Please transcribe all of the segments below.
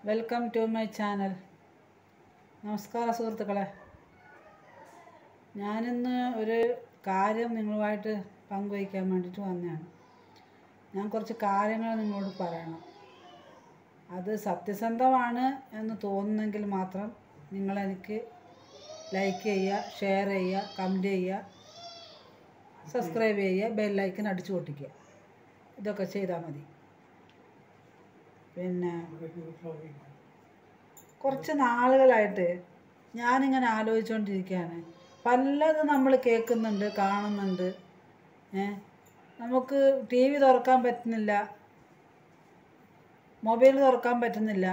Welcome to my channel നമസ്കാരം സുഹൃത്തുക്കളെ ഞാനിന്ന് ഒരു കാര്യം നിങ്ങളുമായിട്ട് പങ്കുവയ്ക്കാൻ വേണ്ടിയിട്ട് വന്നതാണ് ഞാൻ കുറച്ച് കാര്യങ്ങൾ നിങ്ങളോട് പറയണം അത് സത്യസന്ധമാണ് എന്ന് തോന്നുന്നെങ്കിൽ മാത്രം നിങ്ങളെനിക്ക് ലൈക്ക് ചെയ്യുക ഷെയർ ചെയ്യുക കമൻറ്റ് ചെയ്യുക സബ്സ്ക്രൈബ് ചെയ്യുക ബെല്ലൈക്കൻ അടിച്ചു പൊട്ടിക്കുക ഇതൊക്കെ ചെയ്താൽ മതി പിന്നെ കുറച്ച് നാളുകളായിട്ട് ഞാനിങ്ങനെ ആലോചിച്ചുകൊണ്ടിരിക്കുകയാണ് പലതും നമ്മൾ കേൾക്കുന്നുണ്ട് കാണുന്നുണ്ട് ഏ നമുക്ക് ടി വി തുറക്കാൻ പറ്റുന്നില്ല മൊബൈൽ തുറക്കാൻ പറ്റുന്നില്ല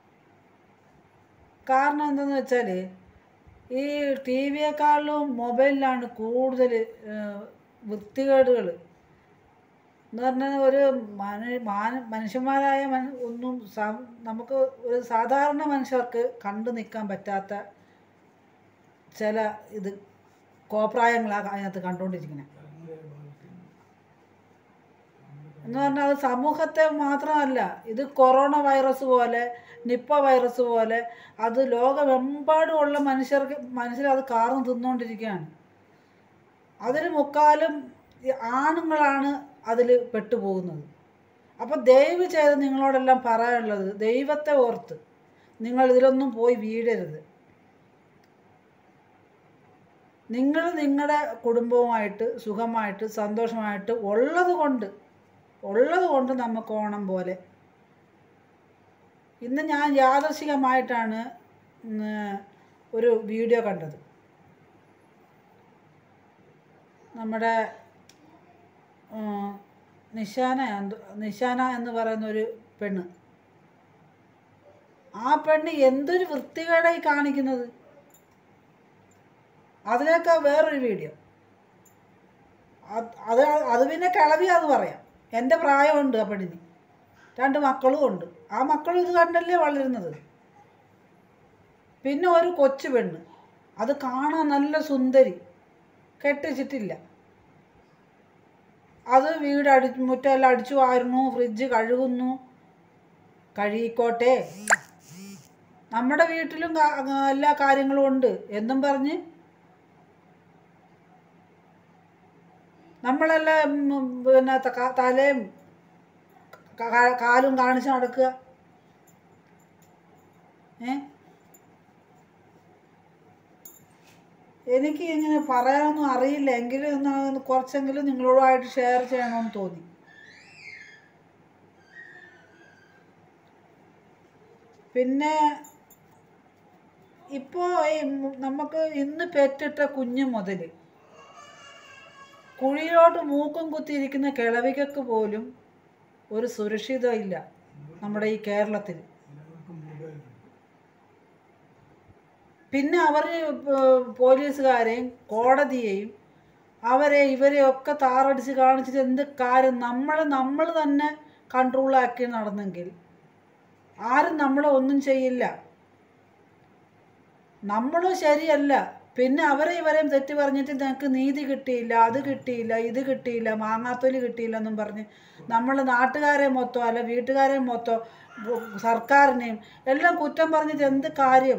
കാരണം എന്താണെന്ന് വെച്ചാൽ ഈ ടി വിയെക്കാളും മൊബൈലിലാണ് കൂടുതൽ വൃത്തികേടുകൾ എന്ന് പറഞ്ഞാൽ ഒരു മനു മാന മനുഷ്യന്മാരായ മന ഒന്നും സം- നമുക്ക് ഒരു സാധാരണ മനുഷ്യർക്ക് കണ്ടു നിൽക്കാൻ പറ്റാത്ത ചില ഇത് കോപ്രായങ്ങളാണ് അതിനകത്ത് കണ്ടുകൊണ്ടിരിക്കുന്നത് എന്ന് പറഞ്ഞാൽ അത് സമൂഹത്തെ മാത്രമല്ല ഇത് കൊറോണ വൈറസ് പോലെ നിപ്പ വൈറസ് പോലെ അത് ലോകമെമ്പാടുമുള്ള മനുഷ്യർക്ക് മനുഷ്യർ അത് കാർന്ന് തിന്നുകൊണ്ടിരിക്കുകയാണ് അതിൽ മുക്കാലും ഈ ആണുങ്ങളാണ് അതിൽ പെട്ടുപോകുന്നത് അപ്പോൾ ദയവ് ചെയ്ത് നിങ്ങളോടെല്ലാം പറയാനുള്ളത് ദൈവത്തെ ഓർത്ത് നിങ്ങൾ ഇതിലൊന്നും പോയി വീഴരുത് നിങ്ങൾ നിങ്ങളുടെ കുടുംബവുമായിട്ട് സുഖമായിട്ട് സന്തോഷമായിട്ട് ഉള്ളത് കൊണ്ട് ഉള്ളത് കൊണ്ട് നമുക്ക് ഓണം പോലെ ഇന്ന് ഞാൻ യാദർശികമായിട്ടാണ് ഇന്ന് ഒരു വീഡിയോ കണ്ടത് നമ്മുടെ ആ, നിശാന എന്ത് നിശാന എന്ന് പറയുന്ന ഒരു പെണ്ണ് ആ പെണ്ണ് എന്തൊരു വൃത്തികേടായി കാണിക്കുന്നത് അതിനൊക്കെ വേറൊരു വീഡിയോ അത് അത് അത് പിന്നെ കിളവിയാന്ന് പറയാം എൻ്റെ പ്രായമുണ്ട് ആ പെണ്ണിന് രണ്ട് മക്കളും ഉണ്ട് ആ മക്കളും ഇത് കണ്ടല്ലേ വളരുന്നത് പിന്നെ ഒരു കൊച്ചു പെണ്ണ് അത് കാണാൻ നല്ല സുന്ദരി കെട്ടിച്ചിട്ടില്ല അത് വീട് അടി മുറ്റമെല്ലാം അടിച്ചു വാരുന്നു ഫ്രിഡ്ജ് കഴുകുന്നു കഴുകിക്കോട്ടെ നമ്മുടെ വീട്ടിലും കാ- എല്ലാ കാര്യങ്ങളും ഉണ്ട് എന്നും പറഞ്ഞ് നമ്മളെല്ലാം ഉം, പിന്നെ ത- തലയും ക- കാലും കാണിച്ച് നടക്കുക ഏ എനിക്ക് ഇങ്ങനെ പറയാനൊന്നും അറിയില്ല എങ്കിലും ഒന്ന് കുറച്ചെങ്കിലും നിങ്ങളോടായിട്ട് ഷെയർ ചെയ്യണമെന്ന് തോന്നി പിന്നെ ഇപ്പോൾ ഈ മു- നമുക്ക് ഇന്ന് പെറ്റിട്ട കുഞ്ഞു മുതൽ കുഴിയിലോട്ട് മൂക്കും കുത്തിയിരിക്കുന്ന കിളവികൾക്ക് പോലും ഒരു സുരക്ഷിതം ഇല്ല നമ്മുടെ ഈ കേരളത്തിൽ പിന്നെ അവർ പോലീസുകാരെയും കോടതിയെയും അവരെ ഇവരെ ഒക്കെ താറടിച്ച് കാണിച്ചിട്ട് എന്ത് കാര്യം നമ്മൾ നമ്മൾ തന്നെ കൺട്രോളാക്കി നടന്നെങ്കിൽ ആരും നമ്മളെ ഒന്നും ചെയ്യില്ല നമ്മളും ശരിയല്ല പിന്നെ അവരെ ഇവരെയും തെറ്റ് പറഞ്ഞിട്ട് ഞങ്ങൾക്ക് നീതി കിട്ടിയില്ല അത് കിട്ടിയില്ല ഇത് കിട്ടിയില്ല മാങ്ങാത്തൊലി കിട്ടിയില്ല എന്നും പറഞ്ഞ് നമ്മൾ നാട്ടുകാരെ മൊത്തം അല്ല വീട്ടുകാരെ മൊത്തം ബു- സർക്കാരിനെയും എല്ലാം കുറ്റം പറഞ്ഞിട്ട് എന്ത് കാര്യം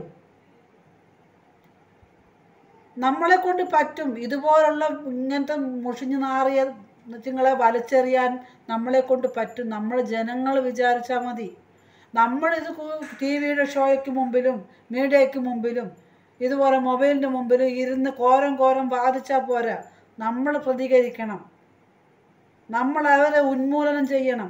നമ്മളെ കൊണ്ട് പറ്റും ഇതുപോലുള്ള ഇങ്ങനത്തെ മുഷിഞ്ഞു നാറിയ നിങ്ങളെ വലിച്ചെറിയാൻ നമ്മളെ കൊണ്ട് പറ്റും നമ്മൾ ജനങ്ങൾ വിചാരിച്ചാൽ മതി നമ്മളിത് ടി വിയുടെ ഷോയ്ക്ക് മുമ്പിലും മീഡിയയ്ക്ക് മുമ്പിലും ഇതുപോലെ മൊബൈലിൻ്റെ മുമ്പിലും ഇരുന്ന് കോരം കോരം ബാധിച്ചാൽ പോരാ നമ്മൾ പ്രതികരിക്കണം നമ്മൾ അവരെ ഉന്മൂലനം ചെയ്യണം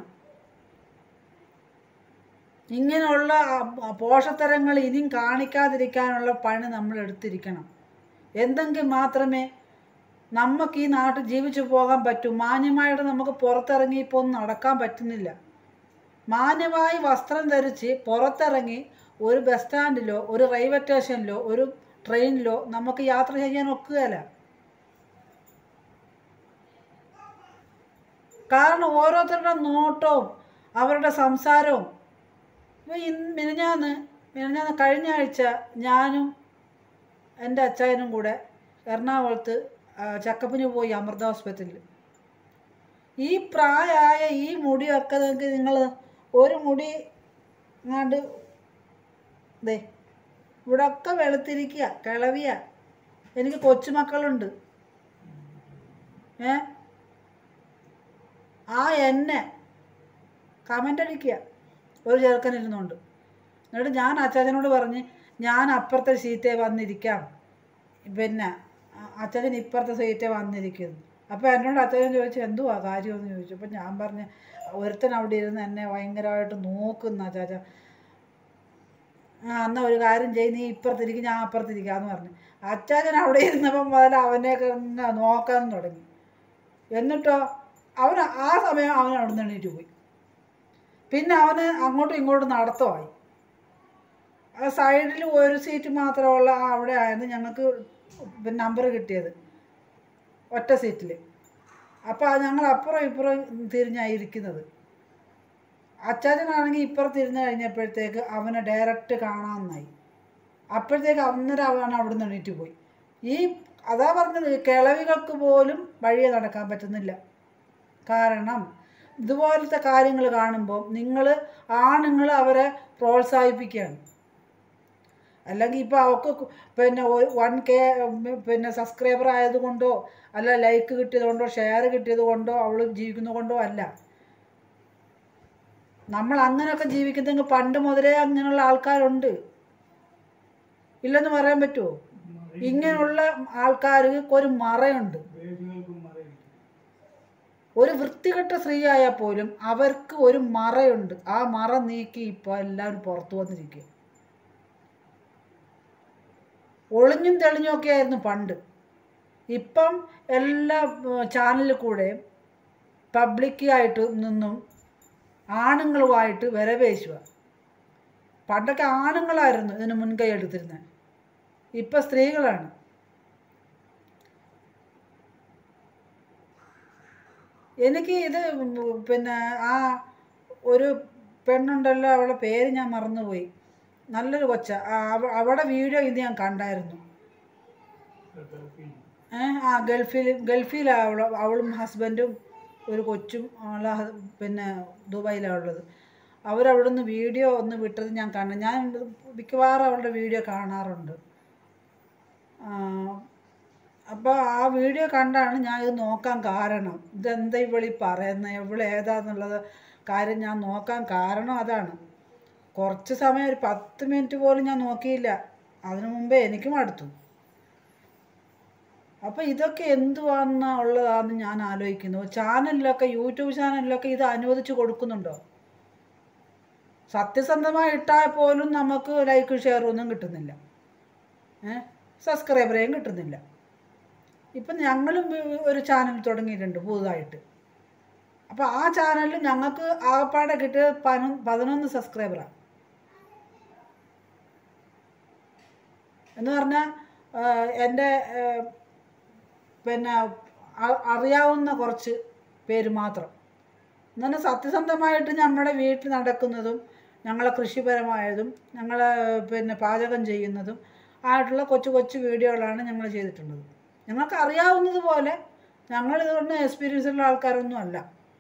ഇങ്ങനെയുള്ള ആ- പോഷത്തരങ്ങൾ ഇനിയും കാണിക്കാതിരിക്കാനുള്ള പണി നമ്മൾ എടുത്തിരിക്കണം എന്തെങ്കിൽ മാത്രമേ നമുക്ക് ഈ നാട്ടിൽ ജീവിച്ചു പോകാൻ പറ്റൂ മാന്യമായിട്ട് നമുക്ക് പുറത്തിറങ്ങി ഇപ്പോൾ ഒന്നും നടക്കാൻ പറ്റുന്നില്ല മാന്യമായി വസ്ത്രം ധരിച്ച് പുറത്തിറങ്ങി ഒരു ബസ് സ്റ്റാൻഡിലോ ഒരു റെയിൽവേ സ്റ്റേഷനിലോ ഒരു ട്രെയിനിലോ നമുക്ക് യാത്ര ചെയ്യാൻ ഒക്കുകയില്ല കാരണം ഓരോരുത്തരുടെ നോട്ടവും അവരുടെ സംസാരവും ഇപ്പോൾ ഇന്ന് മിനിഞ്ഞാന്ന് മിനിഞ്ഞാന്ന് കഴിഞ്ഞ ആഴ്ച ഞാനും എൻ്റെ അച്ചായനും കൂടെ എറണാകുളത്ത് ആ, ചെക്കപ്പിന് പോയി അമൃത ഹോസ്പിറ്റലിൽ ഈ പ്രായമായ ഈ മുടിയൊക്കെ നിങ്ങൾക്ക് നിങ്ങൾ ഒരു മുടി എങ്ങാണ്ട് ദേ ഇവിടെ ഒക്കെ വെളുത്തിരിക്കുക കിളവിയ എനിക്ക് കൊച്ചുമക്കളുണ്ട് ഏ ആ എന്നെ കമൻ്റ് അടിക്കുക ഒരു ചെറുക്കൻ ഇരുന്നുകൊണ്ട് എന്നിട്ട് ഞാൻ അച്ചാച്ചനോട് പറഞ്ഞ് ഞാൻ അപ്പുറത്തെ സീറ്റേ വന്നിരിക്കാം പിന്നെ അച്ഛൻ ഇപ്പുറത്തെ സീറ്റേ വന്നിരിക്കുന്നു അപ്പോൾ എന്നോട് അച്ഛൻ ചോദിച്ചു എന്തുവാ കാര്യമെന്ന് ചോദിച്ചു അപ്പോൾ ഞാൻ പറഞ്ഞു ഒരുത്തൻ അവിടെ ഇരുന്ന് എന്നെ ഭയങ്കരമായിട്ട് നോക്കുന്ന അച്ചാച്ച ആ എന്നാൽ ഒരു കാര്യം ചെയ്യ് നീ ഇപ്പുറത്തിരിക്കും ഞാൻ അപ്പുറത്തിരിക്കാന്ന് പറഞ്ഞു അച്ചാച്ചൻ അവിടെ ഇരുന്നപ്പം മുതൽ അവനെയൊക്കെ ഇങ്ങനെ നോക്കാൻ തുടങ്ങി എന്നിട്ടോ അവൻ ആ സമയം അവൻ അവിടെ നിന്ന് എണീറ്റ് പോയി പിന്നെ അവന് അങ്ങോട്ടും ഇങ്ങോട്ടും നടത്തമായി ആ സൈഡിൽ ഒരു സീറ്റ് മാത്രമുള്ള ആ അവിടെ ആയിരുന്നു ഞങ്ങൾക്ക് നമ്പർ കിട്ടിയത് ഒറ്റ സീറ്റിൽ അപ്പോൾ ഞങ്ങൾ അപ്പുറം ഇപ്പുറം തിരിഞ്ഞാണ് ഇരിക്കുന്നത് അച്ചാച്ചനാണെങ്കിൽ ഇപ്പുറത്ത് ഇരുന്ന് കഴിഞ്ഞപ്പോഴത്തേക്ക് അവനെ ഡയറക്റ്റ് കാണാമെന്നായി അപ്പോഴത്തേക്ക് അന്നേരം അവൻ അവിടെ നിന്ന് എണീറ്റ് പോയി ഈ അതാ പറഞ്ഞത് കിളവികൾക്ക് പോലും വഴിയെ നടക്കാൻ പറ്റുന്നില്ല കാരണം ഇതുപോലത്തെ കാര്യങ്ങൾ കാണുമ്പോൾ നിങ്ങൾ ആണുങ്ങൾ അവരെ പ്രോത്സാഹിപ്പിക്കുകയാണ് അല്ലെങ്കിൽ ഇപ്പോൾ അവൾക്ക് കു- പിന്നെ വൺ കെ പിന്നെ സബ്സ്ക്രൈബർ ആയതുകൊണ്ടോ അല്ല ലൈക്ക് കിട്ടിയത് കൊണ്ടോ ഷെയർ കിട്ടിയത് കൊണ്ടോ അവൾ ജീവിക്കുന്നത് കൊണ്ടോ അല്ല നമ്മൾ അങ്ങനെയൊക്കെ ജീവിക്കുന്നെങ്കിൽ പണ്ട് മുതലേ അങ്ങനെയുള്ള ആൾക്കാരുണ്ട് ഇല്ലെന്ന് പറയാൻ പറ്റുമോ ഇങ്ങനെയുള്ള ആൾക്കാർക്ക് ഒരു മറയുണ്ട് ഒരു വൃത്തികെട്ട സ്ത്രീ ആയാൽ പോലും അവർക്ക് ഒരു മറയുണ്ട് ആ മറ നീക്കി ഇപ്പോൾ എല്ലാവരും പുറത്തു വന്നിരിക്കുക ഒളിഞ്ഞും തെളിഞ്ഞും ഒക്കെ ആയിരുന്നു പണ്ട് ഇപ്പം എല്ലാ ചാനലിൽ കൂടെ പബ്ലിക്കായിട്ട് നിന്നും ആണുങ്ങളുമായിട്ട് വിരവേശുക പണ്ടൊക്കെ ആണുങ്ങളായിരുന്നു ഇതിന് മുൻകൈ എടുത്തിരുന്നത് ഇപ്പം സ്ത്രീകളാണ് എനിക്ക് ഇത് പിന്നെ ആ ഒരു പെണ്ണുണ്ടല്ലോ അവളുടെ പേര് ഞാൻ മറന്നുപോയി നല്ലൊരു കൊച്ച ആ, അവ- അവളുടെ വീഡിയോ ഇത് ഞാൻ കണ്ടായിരുന്നു ഏ ആ ഗൾഫിൽ ഗൾഫിലാണ് അവൾ അവളും ഹസ്ബൻഡും ഒരു കൊച്ചും അവളെ ഹ- പിന്നെ ദുബായിലാണ് ഉള്ളത് അവരവിടുന്ന് വീഡിയോ ഒന്ന് വിട്ടത് ഞാൻ കണ്ടു ഞാൻ മിക്കവാറും അവളുടെ വീഡിയോ കാണാറുണ്ട് അപ്പോൾ ആ വീഡിയോ കണ്ടാണ് ഞാൻ ഇത് നോക്കാൻ കാരണം ഇതെന്താ ഇവളീ പറയുന്നത് ഇവള് ഏതാന്നുള്ളത് കാര്യം ഞാൻ നോക്കാൻ കാരണം അതാണ് കുറച്ച് സമയം ഒരു പത്ത് മിനിറ്റ് പോലും ഞാൻ നോക്കിയില്ല അതിനു മുമ്പേ എനിക്കും അടുത്തു അപ്പോൾ ഇതൊക്കെ എന്തുവാന്ന ഉള്ളതാണെന്ന് ഞാൻ ആലോചിക്കുന്നു ചാനലിലൊക്കെ യൂട്യൂബ് ചാനലിലൊക്കെ ഇത് അനുവദിച്ച് കൊടുക്കുന്നുണ്ടോ സത്യസന്ധമായി ഇട്ടാൽ പോലും നമുക്ക് ലൈക്ക് ഷെയർ ഒന്നും കിട്ടുന്നില്ല ഏ സബ്സ്ക്രൈബറേയും കിട്ടുന്നില്ല ഇപ്പം ഞങ്ങളും ഒരു ചാനൽ തുടങ്ങിയിട്ടുണ്ട് പുതുതായിട്ട് അപ്പോൾ ആ ചാനലിൽ ഞങ്ങൾക്ക് ആകപ്പാടെ കിട്ടിയത് പന പതിനൊന്ന് സബ്സ്ക്രൈബറാണ് എന്ന് പറഞ്ഞാൽ എൻ്റെ പിന്നെ അ- അറിയാവുന്ന കുറച്ച് പേര് മാത്രം എന്നാൽ സത്യസന്ധമായിട്ട് നമ്മുടെ വീട്ടിൽ നടക്കുന്നതും ഞങ്ങളെ കൃഷിപരമായതും ഞങ്ങളെ പിന്നെ പാചകം ചെയ്യുന്നതും ആയിട്ടുള്ള കൊച്ചു കൊച്ചു വീഡിയോകളാണ് ഞങ്ങൾ ചെയ്തിട്ടുള്ളത് ഞങ്ങൾക്ക് അറിയാവുന്നത് പോലെ ഞങ്ങൾ ഇതുകൊണ്ട് എക്സ്പീരിയൻസ് ഉള്ള ആൾക്കാരൊന്നും അല്ല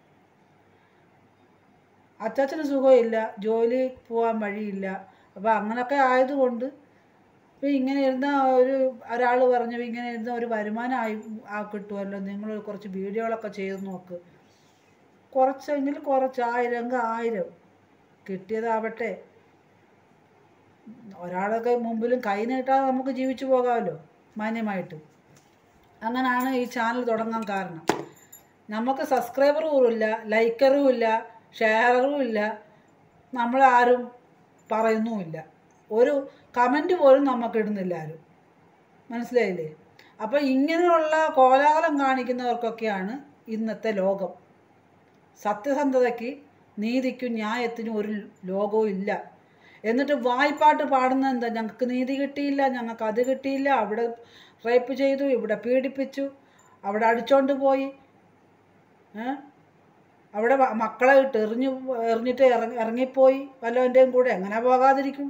അച്ചാച്ചന് സുഖമില്ല ജോലി പോകാൻ വഴിയില്ല അപ്പോൾ അങ്ങനെയൊക്കെ ആയതുകൊണ്ട് ഇപ്പോൾ ഇങ്ങനെ ഇരുന്ന ഒരു ഒരാൾ പറഞ്ഞു ഇങ്ങനെ ഇരുന്ന ഒരു വരുമാനം ആയി ആ കിട്ടുമല്ലോ നിങ്ങൾ കുറച്ച് വീഡിയോകളൊക്കെ ചെയ്ത് നോക്ക് കുറച്ചെങ്കിൽ കുറച്ച് ആയിരം എങ്കിൽ ആയിരം കിട്ടിയതാവട്ടെ ഒരാളൊക്കെ മുമ്പിലും കൈ നീട്ടാതെ നമുക്ക് ജീവിച്ചു പോകാമല്ലോ മാന്യമായിട്ട് അങ്ങനെയാണ് ഈ ചാനൽ തുടങ്ങാൻ കാരണം നമുക്ക് സബ്സ്ക്രൈബറും ഇല്ല ലൈക്കറും ഇല്ല ഷെയറും ഇല്ല നമ്മളാരും പറയുന്നുമില്ല ഒരു കമൻറ്റ് പോലും നമുക്ക് ഇടുന്നില്ല ആരും മനസ്സിലായില്ലേ അപ്പോൾ ഇങ്ങനെയുള്ള കോലാഹലം കാണിക്കുന്നവർക്കൊക്കെയാണ് ഇന്നത്തെ ലോകം സത്യസന്ധതയ്ക്ക് നീതിക്കും ന്യായത്തിനും ഒരു ലോകവും ഇല്ല എന്നിട്ട് വായ്പാട്ട് പാടുന്നത് എന്താ ഞങ്ങൾക്ക് നീതി കിട്ടിയില്ല ഞങ്ങൾക്ക് അത് കിട്ടിയില്ല അവിടെ റേപ്പ് ചെയ്തു ഇവിടെ പീഡിപ്പിച്ചു അവിടെ അടിച്ചോണ്ട് പോയി ഏ? അവിടെ വ- മക്കളെ ഇട്ട് എറിഞ്ഞു എറിഞ്ഞിട്ട് ഇറങ്ങി ഇറങ്ങിപ്പോയി വല്ലവൻ്റെയും കൂടെ എങ്ങനെ പോകാതിരിക്കും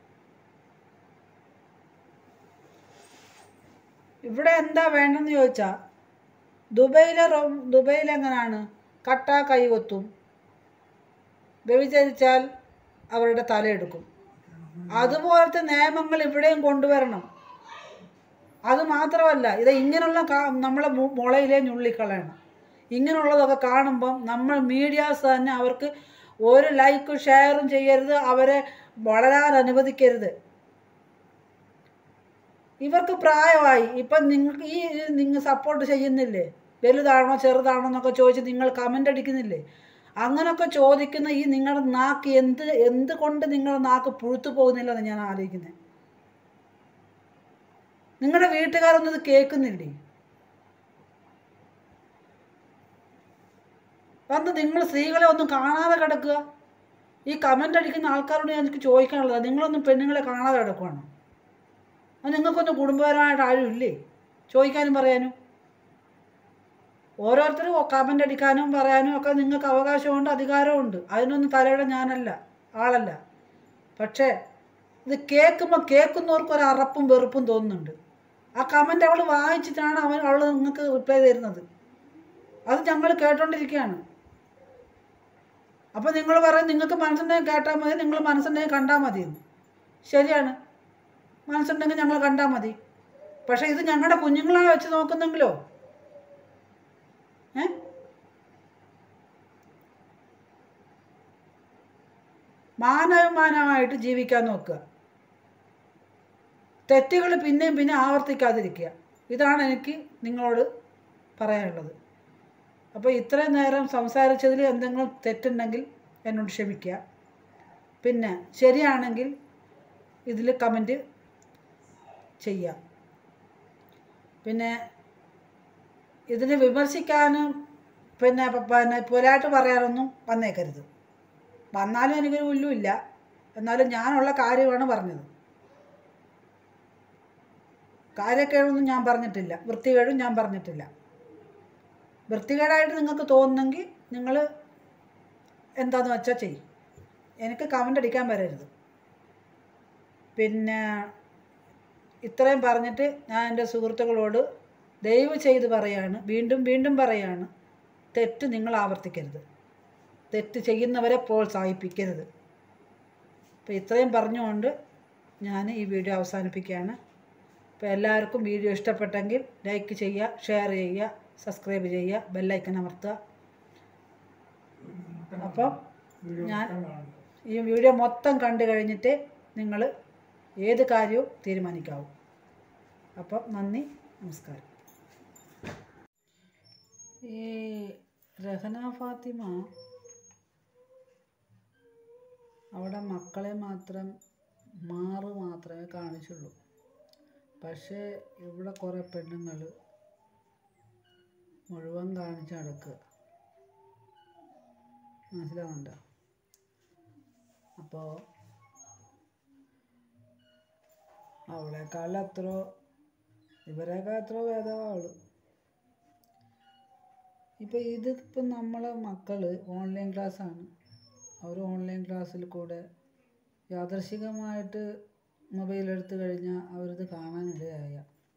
ഇവിടെ എന്താ വേണ്ടെന്ന് ചോദിച്ചാൽ ദുബൈയിലെ റോ- ദുബൈയിൽ എങ്ങനെയാണ് കട്ട കൈ കൊത്തും വ്യഭിചരിച്ചാൽ അവരുടെ തലയെടുക്കും അതുപോലത്തെ നിയമങ്ങൾ ഇവിടെയും കൊണ്ടുവരണം അത് മാത്രമല്ല ഇത് ഇങ്ങനെയുള്ള കാ- നമ്മളെ മു- മുളയിലെ ഞുള്ളിക്കളയണം ഇങ്ങനെയുള്ളതൊക്കെ കാണുമ്പം നമ്മൾ മീഡിയാസ് തന്നെ അവർക്ക് ഒരു ലൈക്കും ഷെയറും ചെയ്യരുത് അവരെ വളരാൻ അനുവദിക്കരുത് ഇവർക്ക് പ്രായമായി ഇപ്പം നിങ്ങൾക്ക് ഈ നിങ്ങൾ സപ്പോർട്ട് ചെയ്യുന്നില്ലേ വലുതാണോ ചെറുതാണോ എന്നൊക്കെ ചോദിച്ച് നിങ്ങൾ കമൻ്റ് അടിക്കുന്നില്ലേ അങ്ങനൊക്കെ ചോദിക്കുന്ന ഈ നിങ്ങളുടെ നാക്ക് എന്ത് എന്തുകൊണ്ട് നിങ്ങളുടെ നാക്ക് പുഴുത്തു പോകുന്നില്ലെന്ന് ഞാൻ ആലോചിക്കുന്നത് നിങ്ങളുടെ വീട്ടുകാരൊന്നും ഇത് കേൾക്കുന്നില്ലേ വന്ന് നിങ്ങൾ സ്ത്രീകളെ ഒന്നും കാണാതെ കിടക്കുക ഈ കമൻ്റ് അടിക്കുന്ന ആൾക്കാരോട് എനിക്ക് ചോദിക്കാനുള്ളത് നിങ്ങളൊന്നും പെണ്ണുങ്ങളെ കാണാതെ കിടക്കുവാണോ അത് നിങ്ങൾക്കൊന്നും കുടുംബപരമായിട്ട് ആരും ഇല്ലേ ചോദിക്കാനും പറയാനും ഓരോരുത്തരും കമൻ്റ് അടിക്കാനും പറയാനും ഒക്കെ നിങ്ങൾക്ക് അവകാശമുണ്ട് അധികാരമുണ്ട് അതിനൊന്നും തലയിടാൻ ഞാനല്ല ആളല്ല പക്ഷേ ഇത് കേൾക്കുമ്പോൾ കേൾക്കുന്നവർക്ക് ഒരു അറപ്പും വെറുപ്പും തോന്നുന്നുണ്ട് ആ കമൻ്റ് അവൾ വായിച്ചിട്ടാണ് അവൻ അവൾ നിങ്ങൾക്ക് റിപ്ലൈ തരുന്നത് അത് ഞങ്ങൾ കേട്ടോണ്ടിരിക്കുകയാണ് അപ്പോൾ നിങ്ങൾ പറയും നിങ്ങൾക്ക് മനസ്സുണ്ടെങ്കിൽ കേട്ടാൽ മതി നിങ്ങൾ മനസ്സുണ്ടെങ്കിൽ കണ്ടാൽ മതി എന്ന് ശരിയാണ് മനസ്സുണ്ടെങ്കിൽ ഞങ്ങൾ കണ്ടാൽ മതി പക്ഷേ ഇത് ഞങ്ങളുടെ കുഞ്ഞുങ്ങളാണ് വെച്ച് നോക്കുന്നെങ്കിലോ ഏ മാനവമാനമായിട്ട് ജീവിക്കാൻ നോക്കുക തെറ്റുകൾ പിന്നെയും പിന്നെ ആവർത്തിക്കാതിരിക്കുക ഇതാണ് എനിക്ക് നിങ്ങളോട് പറയാനുള്ളത് അപ്പോൾ ഇത്രയും നേരം സംസാരിച്ചതിൽ എന്തെങ്കിലും തെറ്റുണ്ടെങ്കിൽ എന്നോട് ക്ഷമിക്കുക പിന്നെ ശരിയാണെങ്കിൽ ഇതിൽ കമൻറ്റ് ചെയ്യുക പിന്നെ ഇതിനെ വിമർശിക്കാനും പിന്നെ പ- പിന്നെ പുരായിട്ട് പറയാനൊന്നും വന്നേക്കരുത് വന്നാലും എനിക്കൊരു പുല്ലുമില്ല എന്നാലും ഞാനുള്ള കാര്യമാണ് പറഞ്ഞത് കാര്യക്കേടൊന്നും ഞാൻ പറഞ്ഞിട്ടില്ല വൃത്തികേടും ഞാൻ പറഞ്ഞിട്ടില്ല വൃത്തികേടായിട്ട് നിങ്ങൾക്ക് തോന്നുന്നെങ്കിൽ നിങ്ങൾ എന്താന്ന് വെച്ചാൽ ചെയ്യും എനിക്ക് കമൻ്റ് അടിക്കാൻ വരരുത് പിന്നെ ഇത്രയും പറഞ്ഞിട്ട് ഞാൻ എൻ്റെ സുഹൃത്തുക്കളോട് ദയവ് ചെയ്ത് പറയാണ് വീണ്ടും വീണ്ടും പറയാണ് തെറ്റ് നിങ്ങൾ ആവർത്തിക്കരുത് തെറ്റ് ചെയ്യുന്നവരെ പ്രോത്സാഹിപ്പിക്കരുത് അപ്പോൾ ഇത്രയും പറഞ്ഞുകൊണ്ട് ഞാൻ ഈ വീഡിയോ അവസാനിപ്പിക്കുകയാണ് അപ്പോൾ എല്ലാവർക്കും വീഡിയോ ഇഷ്ടപ്പെട്ടെങ്കിൽ ലൈക്ക് ചെയ്യുക ഷെയർ ചെയ്യുക സബ്സ്ക്രൈബ് ചെയ്യുക ബെല്ലൈക്കൺ അമർത്തുക അപ്പം ഞാൻ ഈ വീഡിയോ മൊത്തം കണ്ടു കഴിഞ്ഞിട്ട് നിങ്ങൾ ഏത് കാര്യവും തീരുമാനിക്കാവൂ അപ്പം നന്ദി നമസ്കാരം ഈ രഹന ഫാത്തിമ അവിടെ മക്കളെ മാത്രം മാറ് മാത്രമേ കാണിച്ചുള്ളൂ പക്ഷേ ഇവിടെ കുറേ പെണ്ണുങ്ങൾ മുഴുവൻ കാണിച്ച് നടക്കുക മനസ്സിലാവുന്നുണ്ടോ അപ്പോൾ അവളെക്കാൾ എത്രയോ ഇവരെക്കാൾ എത്രയോ ഭേദമാണ് അവള് ഇപ്പം ഇതിപ്പം നമ്മളെ മക്കൾ ഓൺലൈൻ ക്ലാസ്സാണ് അവർ ഓൺലൈൻ ക്ലാസ്സിൽ കൂടെ യാദർശികമായിട്ട് മൊബൈൽ എടുത്തു കഴിഞ്ഞാൽ അവരിത് കാണാനിടയായ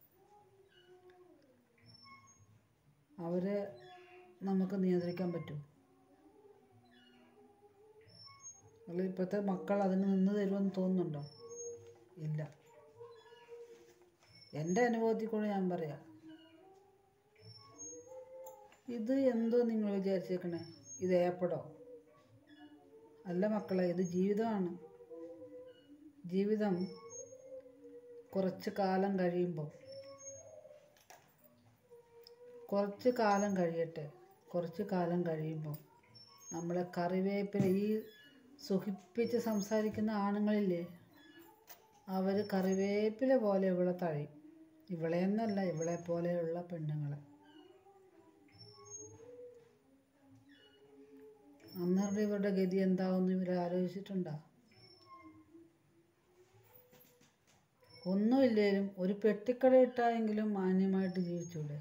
അവരെ നമുക്ക് നിയന്ത്രിക്കാൻ പറ്റും അല്ല ഇപ്പോഴത്തെ മക്കൾ അതിന് നിന്ന് തരുമെന്ന് തോന്നുന്നുണ്ടോ ഇല്ല എൻ്റെ അനുഭവത്തിൽ കൂടെ ഞാൻ പറയാം ഇത് എന്തോ നിങ്ങൾ വിചാരിച്ചേക്കണേ ഇത് ഏപ്പടോ അല്ല മക്കളെ ഇത് ജീവിതമാണ് ജീവിതം കുറച്ച് കാലം കഴിയുമ്പോൾ കുറച്ച് കാലം കഴിയട്ടെ കുറച്ച് കാലം കഴിയുമ്പോൾ നമ്മളെ കറിവേപ്പില ഈ സുഖിപ്പിച്ച് സംസാരിക്കുന്ന ആണുങ്ങളില്ലേ അവർ കറിവേപ്പില പോലെ ഇവളെ തഴയും ഇവളെന്നല്ല ഇവളെ പോലെയുള്ള പെണ്ണുങ്ങളെ അന്നേരം ഇവരുടെ ഗതി എന്താവുമെന്ന് ഇവർ ആലോചിച്ചിട്ടുണ്ടോ ഒന്നുമില്ലേലും ഒരു പെട്ടിക്കട ഇട്ടായെങ്കിലും മാന്യമായിട്ട് ജീവിച്ചൂടെ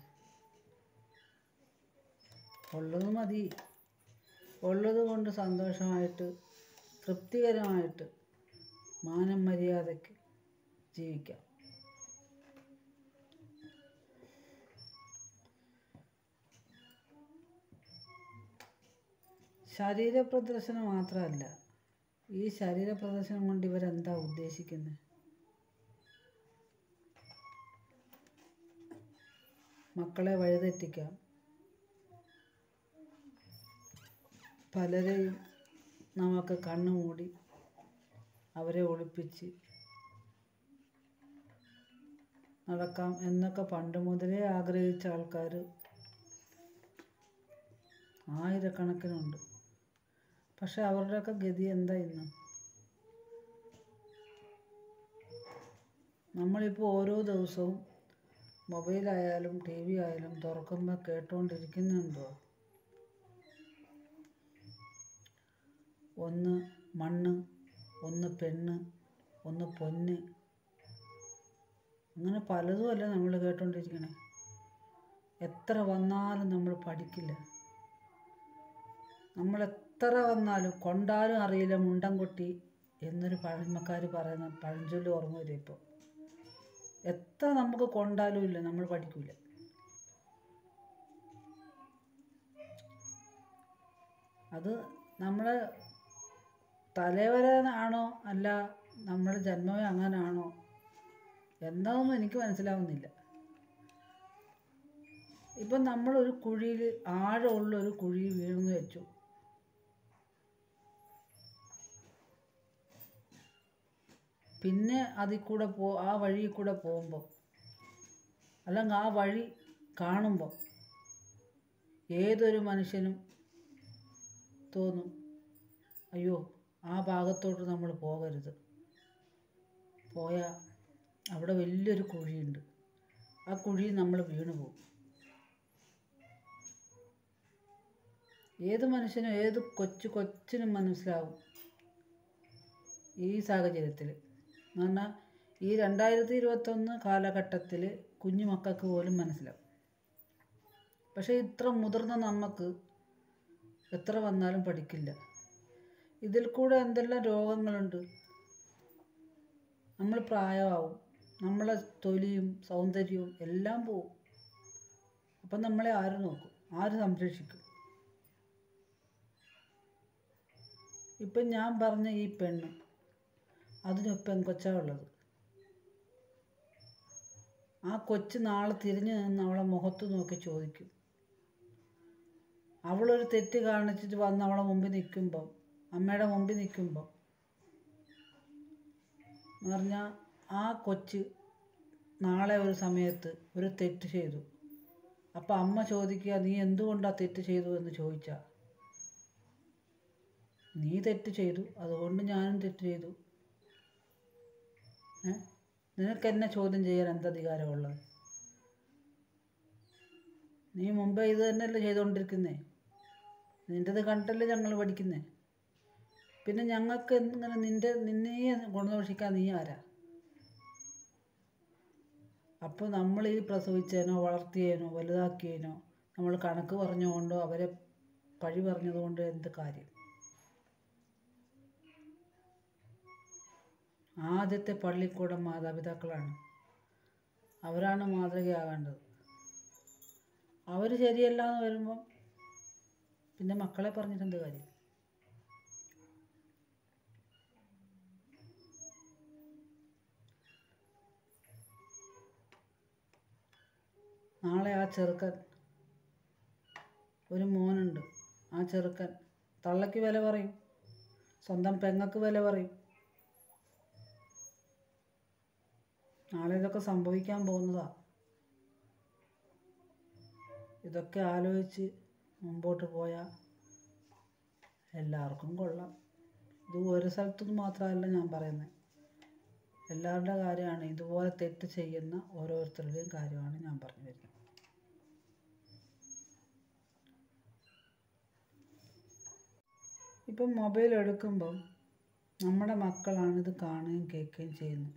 ഉള്ളത് മതി ഉള്ളത് കൊണ്ട് സന്തോഷമായിട്ട് തൃപ്തികരമായിട്ട് മാനം മര്യാദയ്ക്ക് ജീവിക്കാം ശരീര പ്രദർശനം മാത്രമല്ല ഈ ശരീര പ്രദർശനം കൊണ്ട് ഇവരെന്താ ഉദ്ദേശിക്കുന്നത് മക്കളെ വഴിതെറ്റിക്കാം പലരെയും നമുക്ക് കണ്ണു മൂടി അവരെ ഒളിപ്പിച്ച് നടക്കാം എന്നൊക്കെ പണ്ട് മുതലേ ആഗ്രഹിച്ച ആൾക്കാർ ആയിരക്കണക്കിനുണ്ട് പക്ഷെ അവരുടെയൊക്കെ ഗതി എന്താ ഇന്ന് നമ്മളിപ്പോൾ ഓരോ ദിവസവും മൊബൈലായാലും ടി വി ആയാലും തുറക്കുമ്പോൾ കേട്ടുകൊണ്ടിരിക്കുന്നുണ്ടോ ഒന്ന് മണ്ണ് ഒന്ന് പെണ്ണ് ഒന്ന് പൊന്ന് അങ്ങനെ പലതുമല്ല നമ്മൾ കേട്ടോണ്ടിരിക്കണേ എത്ര വന്നാലും നമ്മൾ പഠിക്കില്ല നമ്മൾ എത്ര വന്നാലും കൊണ്ടാലും അറിയില്ല മുണ്ടം കൊട്ടി എന്നൊരു പഴമക്കാർ പറയുന്ന പഴഞ്ചൊല്ലി ഓർമ്മ വരും ഇപ്പോൾ എത്ര നമുക്ക് കൊണ്ടാലും ഇല്ല നമ്മൾ പഠിക്കില്ല അത് നമ്മളെ തലവര ആണോ അല്ല നമ്മുടെ ജന്മമേ അങ്ങനാണോ എന്താണെന്നും എനിക്ക് മനസ്സിലാവുന്നില്ല ഇപ്പം നമ്മളൊരു കുഴിയിൽ ആഴമുള്ള ഒരു കുഴി വീണെന്ന് വെച്ചു പിന്നെ അതിൽ കൂടെ പോ ആ വഴിയിൽ കൂടെ പോകുമ്പോൾ അല്ലെങ്കിൽ ആ വഴി കാണുമ്പോൾ ഏതൊരു മനുഷ്യനും തോന്നും അയ്യോ ആ ഭാഗത്തോട്ട് നമ്മൾ പോകരുത് പോയാൽ അവിടെ വലിയൊരു കുഴിയുണ്ട് ആ കുഴിയിൽ നമ്മൾ വീണു പോകും ഏത് മനുഷ്യനും ഏത് കൊച്ചു കൊച്ചിനും മനസ്സിലാവും ഈ സാഹചര്യത്തിൽ എന്ന് പറഞ്ഞാൽ ഈ രണ്ടായിരത്തി ഇരുപത്തൊന്ന് കാലഘട്ടത്തിൽ കുഞ്ഞു മക്കൾക്ക് പോലും മനസ്സിലാവും പക്ഷേ ഇത്ര മുതിർന്ന നമുക്ക് എത്ര വന്നാലും പഠിക്കില്ല ഇതിൽ കൂടെ എന്തെല്ലാം രോഗങ്ങളുണ്ട് നമ്മൾ പ്രായമാവും നമ്മളെ തൊലിയും സൗന്ദര്യവും എല്ലാം പോവും അപ്പം നമ്മളെ ആര് നോക്കും ആര് സംരക്ഷിക്കും ഇപ്പം ഞാൻ പറഞ്ഞ ഈ പെണ്ണ് അതിന് പെൺകൊച്ചാ ഉള്ളത് ആ കൊച്ച് നാളെ തിരിഞ്ഞു നിന്ന് അവളെ മുഖത്ത് നോക്കി ചോദിക്കും അവളൊരു തെറ്റ് കാണിച്ചിട്ട് വന്ന് അവളെ മുമ്പിൽ നിൽക്കുമ്പം അമ്മയുടെ മുമ്പിൽ നിൽക്കുമ്പം എന്ന് പറഞ്ഞാൽ ആ കൊച്ച് നാളെ ഒരു സമയത്ത് ഒരു തെറ്റ് ചെയ്തു അപ്പം അമ്മ ചോദിക്കുക നീ എന്തുകൊണ്ടാ തെറ്റ് ചെയ്തു എന്ന് ചോദിച്ചാൽ നീ തെറ്റ് ചെയ്തു അതുകൊണ്ട് ഞാനും തെറ്റ് ചെയ്തു ഏ നിനക്ക് എന്നെ ചോദ്യം ചെയ്യാൻ എന്ത് അധികാരമുള്ളത് നീ മുമ്പേ ഇത് തന്നെയല്ലേ ചെയ്തുകൊണ്ടിരിക്കുന്നേ നിൻ്റെത് കണ്ടല്ലേ ഞങ്ങൾ പഠിക്കുന്നേ പിന്നെ ഞങ്ങൾക്ക് ഇങ്ങനെ നിൻ്റെ നിന്നെ ഗുണദോഷിക്കാൻ നീ ആരാ അപ്പോൾ നമ്മൾ ഈ പ്രസവിച്ചതിനോ വളർത്തിയതിനോ വലുതാക്കിയതിനോ നമ്മൾ കണക്ക് പറഞ്ഞുകൊണ്ടോ അവരെ പഴി പറഞ്ഞതുകൊണ്ടോ എന്ത് കാര്യം ആദ്യത്തെ പള്ളിക്കൂടം മാതാപിതാക്കളാണ് അവരാണ് മാതൃകയാകേണ്ടത് അവർ ശരിയല്ല എന്ന് വരുമ്പം പിന്നെ മക്കളെ പറഞ്ഞിട്ടെന്ത് കാര്യം നാളെ ആ ചെറുക്കൻ ഒരു മോനുണ്ട് ആ ചെറുക്കൻ തള്ളയ്ക്ക് വില പറയും സ്വന്തം പെങ്ങക്ക് വില പറയും നാളെ ഇതൊക്കെ സംഭവിക്കാൻ പോകുന്നതാ ഇതൊക്കെ ആലോചിച്ച് മുമ്പോട്ട് പോയാൽ എല്ലാവർക്കും കൊള്ളാം ഇത് ഒരു സ്ഥലത്തുനിന്ന് മാത്രമല്ല ഞാൻ പറയുന്നത് എല്ലാവരുടെ കാര്യമാണ് ഇതുപോലെ തെറ്റ് ചെയ്യുന്ന ഓരോരുത്തരുടെയും കാര്യമാണ് ഞാൻ പറഞ്ഞു വരുന്നത് ഇപ്പം മൊബൈൽ എടുക്കുമ്പം നമ്മുടെ മക്കളാണ് ഇത് കാണുകയും കേൾക്കുകയും ചെയ്യുന്നത്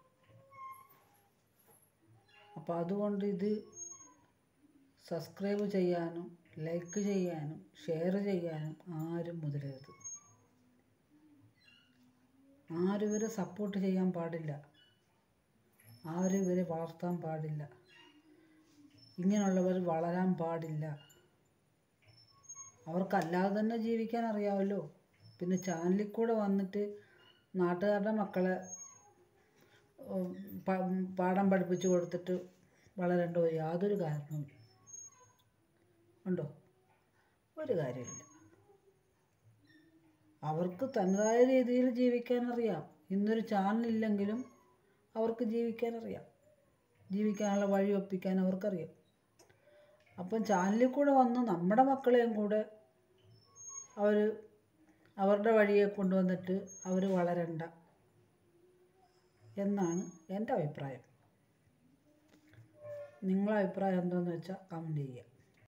അപ്പോൾ അതുകൊണ്ട് ഇത് സബ്സ്ക്രൈബ് ചെയ്യാനും ലൈക്ക് ചെയ്യാനും ഷെയർ ചെയ്യാനും ആരും മുതിരരുത് ആരും ഇവരെ സപ്പോർട്ട് ചെയ്യാൻ പാടില്ല ആരും ഇവരെ വളർത്താൻ പാടില്ല ഇങ്ങനെയുള്ളവർ വളരാൻ പാടില്ല അവർക്കല്ലാതെ തന്നെ ജീവിക്കാൻ അറിയാമല്ലോ പിന്നെ ചാനലിൽ കൂടെ വന്നിട്ട് നാട്ടുകാരുടെ മക്കളെ ഉം, പ- പാഠം പഠിപ്പിച്ച് കൊടുത്തിട്ട് വളരേണ്ട യാതൊരു കാരണവും ഉണ്ടോ ഒരു കാര്യമില്ല അവർക്ക് തനതായ രീതിയിൽ ജീവിക്കാനറിയാം ഇന്നൊരു ചാനലില്ലെങ്കിലും അവർക്ക് ജീവിക്കാനറിയാം ജീവിക്കാനുള്ള വഴി ഒപ്പിക്കാൻ അവർക്കറിയാം അപ്പം ചാനലിൽ കൂടെ വന്ന് നമ്മുടെ മക്കളെയും കൂടെ അവർ അവരുടെ വഴിയെ കൊണ്ടുവന്നിട്ട് അവർ വളരണ്ട എന്നാണ് എൻ്റെ അഭിപ്രായം നിങ്ങളെ അഭിപ്രായം എന്താണെന്ന് വെച്ചാൽ കമൻറ്റ് ചെയ്യുക